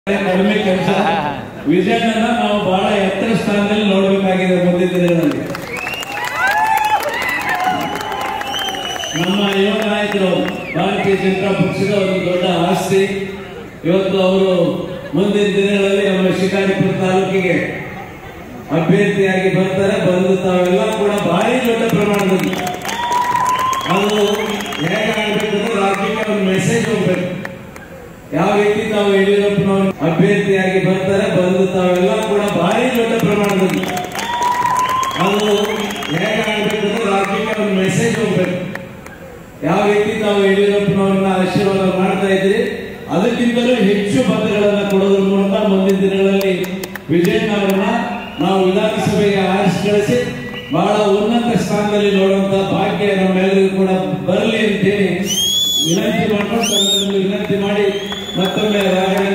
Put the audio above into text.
ಕಡಿಮೆ ಕೆಲಸ ವಿಜಯನನ್ನ ನಾವು ಬಹಳ ಎತ್ತರ ಸ್ಥಾನದಲ್ಲಿ ನೋಡಬೇಕಾಗಿದೆ ಮುಂದಿನ ದಿನಗಳಲ್ಲಿ ನಮ್ಮ ಯುವ ನಾಯಕರು ಭಾರತೀಯ ಜನತಾ ಪಕ್ಷದ ಒಂದು ದೊಡ್ಡ ಆಸ್ತಿ ಇವತ್ತು ಅವರು ಮುಂದಿನ ದಿನಗಳಲ್ಲಿ ನಮ್ಮ ಶಿಕಾರಿಪುರ ತಾಲೂಕಿಗೆ ಅಭ್ಯರ್ಥಿಯಾಗಿ ಬರ್ತಾರೆ ಬಂದು ತಾವೆಲ್ಲ ಕೂಡ ಭಾರಿ ದೊಡ್ಡ ಪ್ರಮಾಣದಲ್ಲಿ ಅದು ಹೇಗಾಗಬೇಕು ಅಂದ್ರೆ ರಾಜ್ಯಕ್ಕೆ ಒಂದು ಮೆಸೇಜ್ ಹೋಗ್ಬೇಕು ಯಾವ ರೀತಿ ತಾವು ಯಡಿಯೂರಪ್ಪನವರು ಅಭ್ಯರ್ಥಿಯಾಗಿ ಬರ್ತಾರೆ ಬಂದು ತಾವೆಲ್ಲ ಕೂಡ ಭಾರಿ ದೊಡ್ಡ ಪ್ರಮಾಣದಲ್ಲಿ ಅದು ಹೇಗಾಗಬೇಕು ಅಂದ್ರೆ ರಾಜ್ಯಕ್ಕೆ ಒಂದು ಮೆಸೇಜ್ ಹೋಗ್ಬೇಕು ಯಾವ ರೀತಿ ತಾವು ಯಡಿಯೂರಪ್ಪನವ್ರನ್ನ ಆಶೀರ್ವಾದ ಮಾಡ್ತಾ ಇದ್ರಿ ಅದಕ್ಕಿಂತಲೂ ಹೆಚ್ಚು ಪದಗಳನ್ನ ಕೊಡೋದ್ರ ಮೂಲಕ ಮುಂದಿನ ದಿನಗಳಲ್ಲಿ ವಿಜಯನವರನ್ನ ನಾವು ವಿಧಾನಸಭೆಗೆ ಆರಿಸಿ ಕಳಿಸಿ ಬಹಳ ಉನ್ನತ ಸ್ಥಾನದಲ್ಲಿ ನೋಡುವಂತ ಭಾಗ್ಯ ನಮ್ಮೆಲ್ಲರಿಗೂ ಕೂಡ ಬರಲಿ ಅಂತೇಳಿ ವಿನಂತಿ ಮಾಡ್ಕೊಂಡು ತಮ್ಮೆಲ್ಲರಿಗೂ ವಿನಂತಿ ಮಾಡಿ ಮತ್ತೊಮ್ಮೆ ರಾಘವೇಂದ್ರ